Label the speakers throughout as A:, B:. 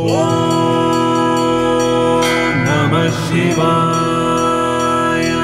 A: Namah Shivaya.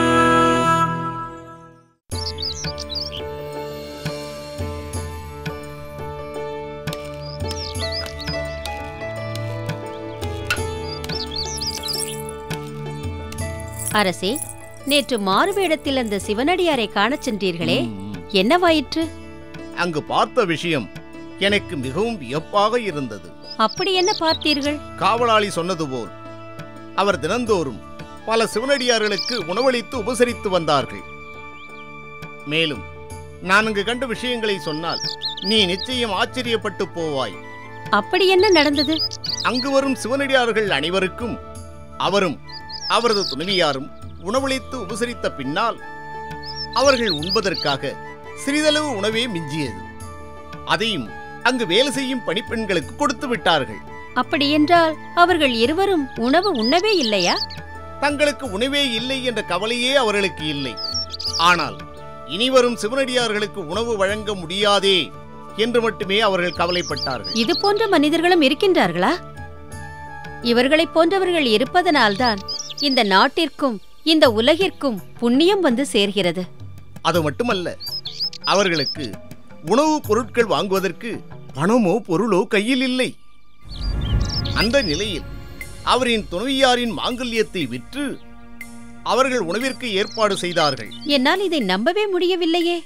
B: அரசே நேற்று மாறுவேடத்தில் அந்த சிவனடியாரை காணச் சென்றீர்களே என்னவாயிற்று
C: அங்கு பார்த்த விஷயம் எனக்கு மிகவும் வியப்பாக இருந்தது
B: அப்படி என்ன பார்த்தீர்கள்
C: காவலாளி சொன்னது போல் அவர் தினந்தோறும் பல சிவனடியார்களுக்கு உணவளித்து உபசரித்து வந்தார்கள் மேலும் நான் அங்கு கண்ட விஷயங்களை சொன்னால் நீ நிச்சயம் ஆச்சரியப்பட்டு போவாய்
B: அப்படி என்ன நடந்தது
C: அங்கு வரும் சிவனடியார்கள் அனைவருக்கும் அவரும் அவரது துணைவியாரும் உணவளித்து உபசரித்த பின்னால் அவர்கள் உண்பதற்காக சிறிதளவு உணவே மிஞ்சியது அதையும் அங்கு வேலை செய்யும் பணிப்பெண்களுக்கு கொடுத்து விட்டார்கள்
B: அப்படியென்றால் அவர்கள் இருவரும் உணவு உண்ணவே இல்லையா
C: தங்களுக்கு உணவே இல்லை என்ற கவலையே அவர்களுக்கு இல்லை ஆனால் இனிவரும் சிவனடியார்களுக்கு உணவு வழங்க முடியாதே என்று மட்டுமே அவர்கள் கவலைப்பட்டார்கள்
B: இது போன்ற மனிதர்களும் இருக்கின்றார்களா இவர்களைப் போன்றவர்கள் இருப்பதனால்தான் இந்த நாட்டிற்கும் இந்த உலகிற்கும் புண்ணியம் வந்து சேர்கிறது
C: அது மட்டுமல்ல அவர்களுக்கு உணவுப் பொருட்கள் வாங்குவதற்கு பணமோ பொருளோ கையில் இல்லை அந்த நிலையில் அவரின் துணைவியாரின் மாங்கல்யத்தை விற்று அவர்கள் உணவிற்கு ஏற்பாடு செய்தார்கள்
B: என்னால் இதை நம்பவே முடியவில்லையே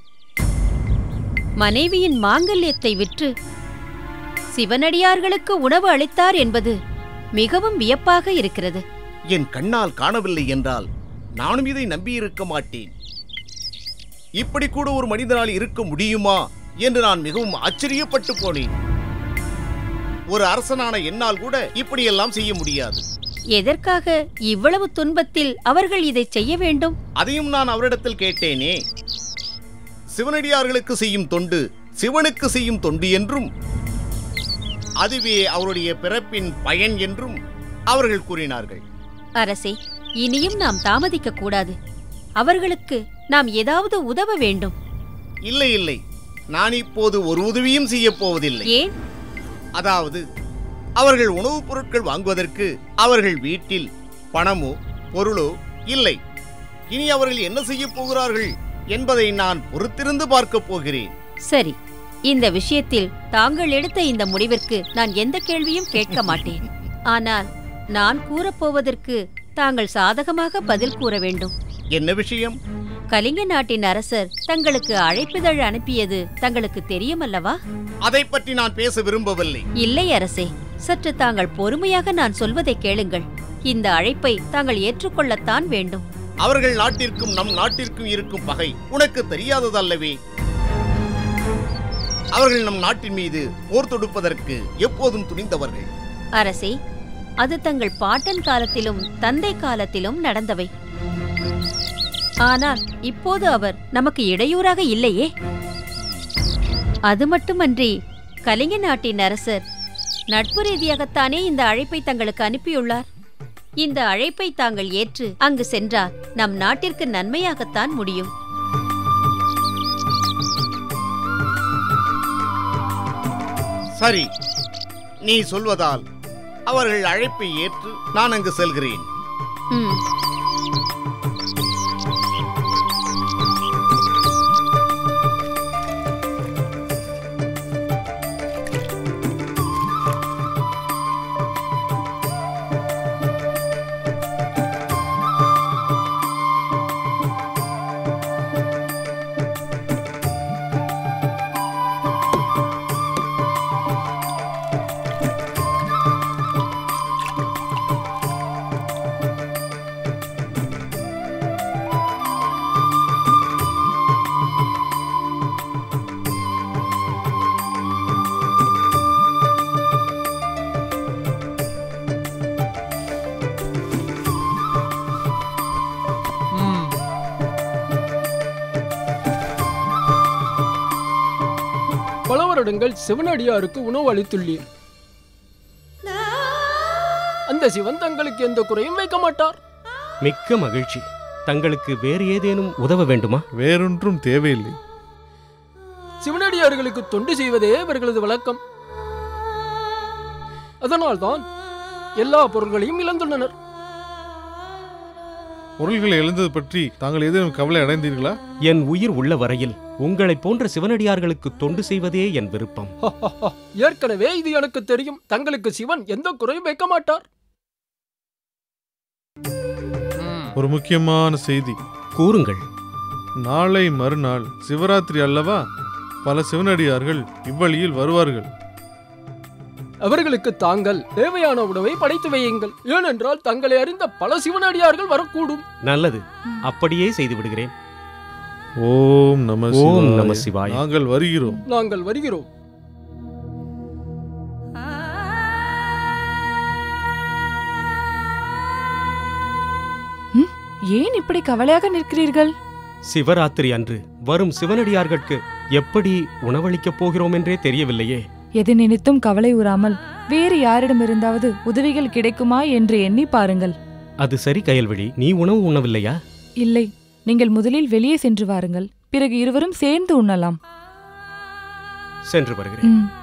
B: மனைவியின் மாங்கல்யத்தை விற்று சிவனடியார்களுக்கு உணவு அளித்தார் என்பது மிகவும் வியப்பாக இருக்கிறது
C: என் கண்ணால் காணவில்லை என்றால் நானும் இதை நம்பியிருக்க மாட்டேன் இப்படி கூட ஒரு மனிதனால் இருக்க முடியுமா என்று நான் மிகவும் ஆச்சரியப்பட்டு போனேன் ஒரு அரசனான என்னால் கூட இப்படியெல்லாம் செய்ய முடியாது
B: எதற்காக இவ்வளவு துன்பத்தில் அவர்கள் இதை செய்ய வேண்டும்
C: அதையும் நான் அவரிடத்தில் கேட்டேனே சிவனடியார்களுக்கு செய்யும் தொண்டு சிவனுக்கு செய்யும் தொண்டு என்றும் அதுவே அவருடைய பிறப்பின் பயன் என்றும் அவர்கள் கூறினார்கள்
B: அரசே இனியும் நாம் தாமதிக்க கூடாது அவர்களுக்கு நாம் ஏதாவது உதவ வேண்டும்
C: இல்லை இல்லை நான் இப்போது ஒரு உதவியும் செய்யப் போவதில்லை
B: ஏன்
C: அதாவது அவர்கள் உணவுப் பொருட்கள் வாங்குவதற்கு அவர்கள் வீட்டில் பணமோ பொருளோ இல்லை இனி அவர்கள் என்ன செய்யப் போகிறார்கள் என்பதை நான் பொறுத்திருந்து பார்க்கப் போகிறேன்
B: சரி இந்த விஷயத்தில் தாங்கள் எடுத்த இந்த முடிவிற்கு நான் எந்த கேள்வியும் கேட்க மாட்டேன் ஆனால் நான் கூறப்போவதற்கு தாங்கள் சாதகமாக பதில் கூற வேண்டும்
C: என்ன விஷயம்
B: கலிங்க நாட்டின் அரசர் தங்களுக்கு அழைப்பிதழ் அனுப்பியது தங்களுக்கு தெரியுமல்லவா
C: அதை பற்றி நான் பேச விரும்பவில்லை
B: இல்லை அரசே சற்று தாங்கள் பொறுமையாக நான் சொல்வதை கேளுங்கள் இந்த அழைப்பை தாங்கள் ஏற்றுக்கொள்ளத்தான் வேண்டும்
C: அவர்கள் நாட்டிற்கும் நம் நாட்டிற்கும் இருக்கும் பகை உனக்கு தெரியாததல்லவே அவர்கள் நம் நாட்டின் மீது போர் தொடுப்பதற்கு எப்போதும் துணிந்தவர்கள்
B: அரசே அது தங்கள் பாட்டன் காலத்திலும் தந்தை காலத்திலும் நடந்தவை ஆனால் இப்போது அவர் நமக்கு இடையூறாக இல்லையே அது மட்டுமன்றி கலிங்க நாட்டின் அரசர் நட்பு ரீதியாகத்தானே இந்த அழைப்பை தங்களுக்கு அனுப்பியுள்ளார் இந்த அழைப்பை தாங்கள் ஏற்று அங்கு சென்றால் நம் நாட்டிற்கு நன்மையாகத்தான் முடியும்
C: சரி நீ சொல்வதால் அவர்கள் அழைப்பை ஏற்று நான் அங்கு செல்கிறேன்
B: ம்
D: பல வருடங்கள் சிவனடியாருக்கு உணவு அளித்துள்ளீர் அந்த சிவன் தங்களுக்கு எந்த குறையும் வைக்க மாட்டார்
E: மிக்க மகிழ்ச்சி தங்களுக்கு வேறு ஏதேனும் உதவ வேண்டுமா
F: வேறொன்றும் தேவையில்லை
D: சிவனடியார்களுக்கு தொண்டு செய்வதே இவர்களது வழக்கம் அதனால்தான் எல்லா பொருள்களையும் இழந்துள்ளனர்
A: பொருள்களை எழுந்தது பற்றி தாங்கள் ஏதேனும் கவலை அடைந்தீர்களா
E: என் உயிர் உள்ள வரையில் உங்களைப் போன்ற சிவனடியார்களுக்கு தொண்டு செய்வதே என் விருப்பம்
D: ஏற்கனவே இது எனக்கு தெரியும் தங்களுக்கு சிவன் எந்த குறையும் வைக்க மாட்டார்
A: ஒரு முக்கியமான செய்தி
E: கூறுங்கள்
A: நாளை மறுநாள் சிவராத்திரி அல்லவா பல சிவனடியார்கள் இவ்வழியில் வருவார்கள்
D: அவர்களுக்கு தாங்கள் தேவையான உணவை படைத்து வையுங்கள் ஏனென்றால் தங்களை அறிந்த பல சிவனடியார்கள் வரக்கூடும்
E: நல்லது அப்படியே செய்து விடுகிறேன்
A: ஓம் நம
E: ஓம்
A: சிவாய.
E: நம சிவாய.
A: நாங்கள் வருகிறோம்
D: நாங்கள் வருகிறோம்
F: ஏன் இப்படி கவலையாக நிற்கிறீர்கள்
E: சிவராத்திரி அன்று வரும் சிவனடியார்களுக்கு எப்படி உணவளிக்கப் போகிறோம் என்றே தெரியவில்லையே
F: எது நினைத்தும் கவலை உறாமல் வேறு யாரிடமிருந்தாவது உதவிகள் கிடைக்குமா என்று எண்ணி பாருங்கள்
E: அது சரி கயல்விழி நீ உணவு உண்ணவில்லையா
F: இல்லை நீங்கள் முதலில் வெளியே சென்று வாருங்கள் பிறகு இருவரும் சேர்ந்து உண்ணலாம்
E: சென்று வருகிறேன்
F: ம்